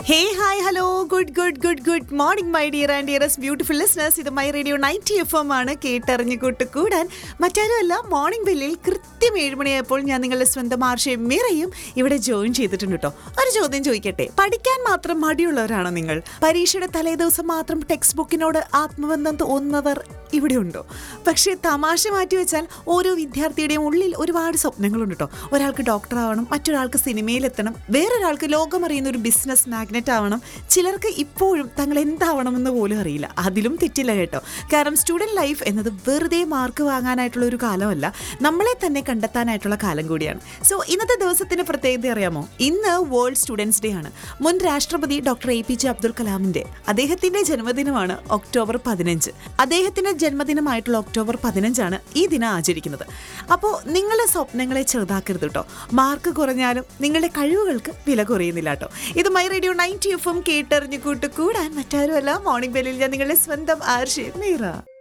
hey hi hello good good good good morning my dear and dears beautiful listeners ഇത് my radio ninety F M ആണ് കേട്ടറിഞ്ഞു കൂട്ടുകൂടാൻ മറ്റാരുമല്ല morning ബെല്ലിൽ കൃത്യം ഏഴുമണിയായപ്പോൾ ഞാൻ നിങ്ങളുടെ സ്വന്തം ആർഷയും മീറയും ഇവിടെ ജോയിൻ ചെയ്തിട്ടുണ്ട് കേട്ടോ ഒരു ചോദ്യം ചോദിക്കട്ടെ പഠിക്കാൻ മാത്രം മടിയുള്ളവരാണോ നിങ്ങൾ പരീക്ഷയുടെ തലേദിവസം മാത്രം ടെക്സ്റ്റ് ബുക്കിനോട് ആത്മബന്ധം തോന്നുന്നവർ ഇവിടെ ഉണ്ടോ പക്ഷേ തമാശ മാറ്റി വെച്ചാൽ ഓരോ വിദ്യാർത്ഥിയുടെയും ഉള്ളിൽ ഒരുപാട് സ്വപ്നങ്ങളുണ്ട് കേട്ടോ ഒരാൾക്ക് ഡോക്ടർ ആവണം മറ്റൊരാൾക്ക് സിനിമയിലെത്തണം വേറൊരാൾക്ക് ലോകമറിയുന്ന ഒരു ബിസിനസ് മാഗ്നറ്റ് ആവണം ചിലർക്ക് ഇപ്പോഴും തങ്ങൾ എന്താവണമെന്ന് പോലും അറിയില്ല അതിലും തെറ്റില്ല കേട്ടോ കാരണം സ്റ്റുഡൻറ് ലൈഫ് എന്നത് വെറുതെ മാർക്ക് വാങ്ങാനായിട്ടുള്ള ഒരു കാലമല്ല നമ്മളെ തന്നെ കണ്ടെത്താനായിട്ടുള്ള കാലം കൂടിയാണ് സോ ഇന്നത്തെ ദിവസത്തിന് പ്രത്യേകത അറിയാമോ ഇന്ന് വേൾഡ് സ്റ്റുഡൻസ് ഡേ ആണ് മുൻ രാഷ്ട്രപതി doctor A P J Abdul കലാമിന്റെ അദ്ദേഹത്തിന്റെ ജന്മദിനമാണ് ഒക്ടോബർ പതിനഞ്ച് അദ്ദേഹത്തിന്റെ ജന്മദിനമായിട്ടുള്ള ഒക്ടോബർ പതിനഞ്ചാണ് ഈ ദിനം ആചരിക്കുന്നത് അപ്പോൾ നിങ്ങളുടെ സ്വപ്നങ്ങളെ ചെറുതാക്കരുത് കേട്ടോ മാർക്ക് കുറഞ്ഞാലും നിങ്ങളുടെ കഴിവുകൾക്ക് വില കുറയുന്നില്ല കേട്ടോ ഇത് my radio ninety F M കേട്ടറിഞ്ഞു കൂട്ട് കൂടാൻ മറ്റാരുമല്ല മോർണിംഗ് ബെല്ലിൽ ഞാൻ നിങ്ങളുടെ സ്വന്തം ആർഷി മീറ